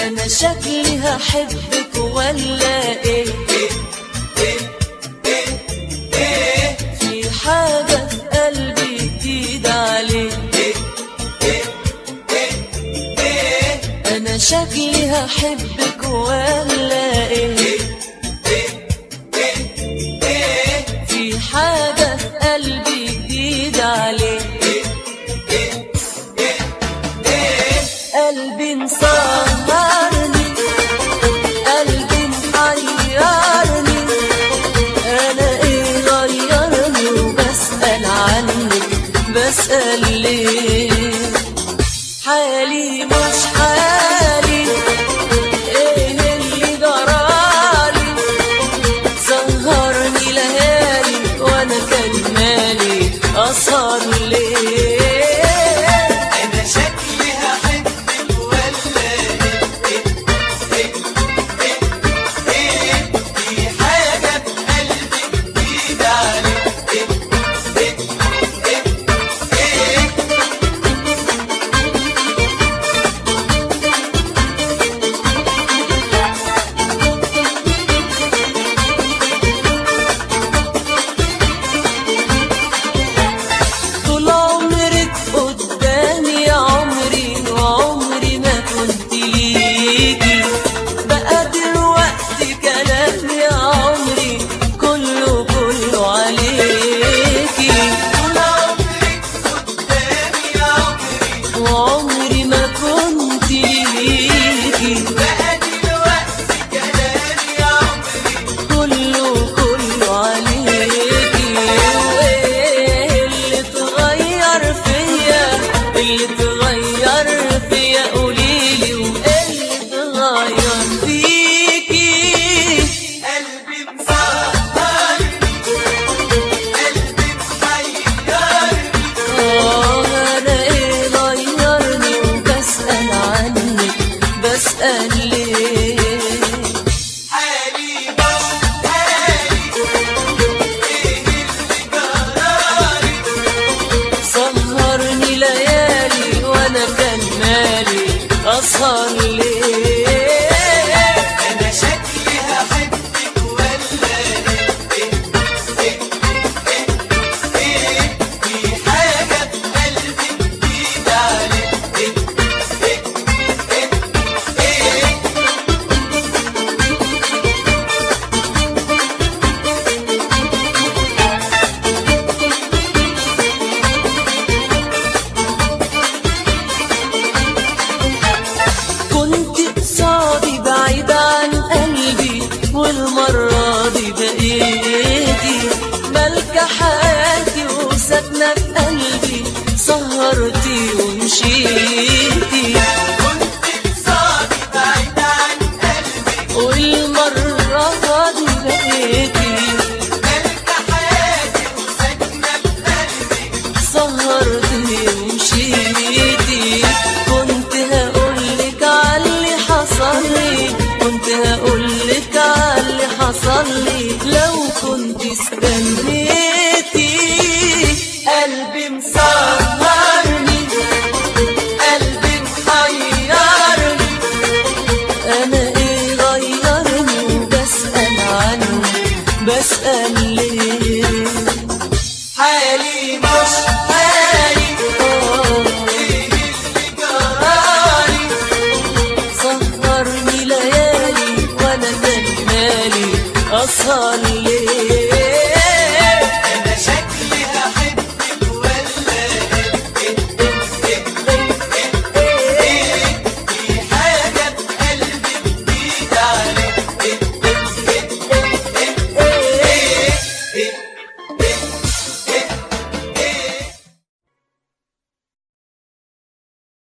انا شكلي هحبك ولا ايه في حاجة في قلبي جديد عليك انا شكلي هحبك ولا ايه في حاجة في قلبي جديد عليك قلبي مسهرني قلبي محيرني انا ايه غيرني وبسأل عنك بسأل ليه حالي مش حالي ايه اللي جرالي سهرني ليالي وانا كان مالي اسهر ليه انا شكلي هحبك ولا ايه ايه ايه ايه في حاجة في قلبي جديدة عليك ايه ايه ايه ايه طول عمرك قدامي يا عمري وعمري ما كنت ليكي بقى دلوقتي كلام يا عمري كله كله عليكي طول عمرك قدامي يا عمري وعمري ما كنت ليكي بقى دلوقتي كلامي يا عمري كله كله عليكي وايه اللي اتغير فيا اللي اتغير فيا قوليلي وايه اللي اتغير فيكي قلبي مسهرني قلبي محيرني اه انا ايه غيرني وبسأل عنك بسأل ليه حالي مش حالي ايه اللي جرالي سهرني ليالي وانا كان مالي اسهر ليه انا شكلي هحبك ولا ايه ايه ايه ايه في حاجة في قلبي جديدة عليك ايه ايه ايه ايه كنت قصادي بعيد عن قلبي والمرة دي بقيتي ملكة حياتي وساكنة في قلبي سهرتي ومشيتي كنت قصادي بعيد عن قلبي والمرة دي بقيتي ملكة حياتي وساكنة في قلبي سهرتني ومشيتي كنت هقولك عاللي حصل لي كنت هقولك عاللي حصل لي لو كنت استنيتي قلبي مسهرني قلبي محيرني انا ايه غيرني وبسأل عنه بسأل ليه حالي مش حالي آه ايه اللي جرالي سهرني ليالي وانا كان مالي اسهر ليه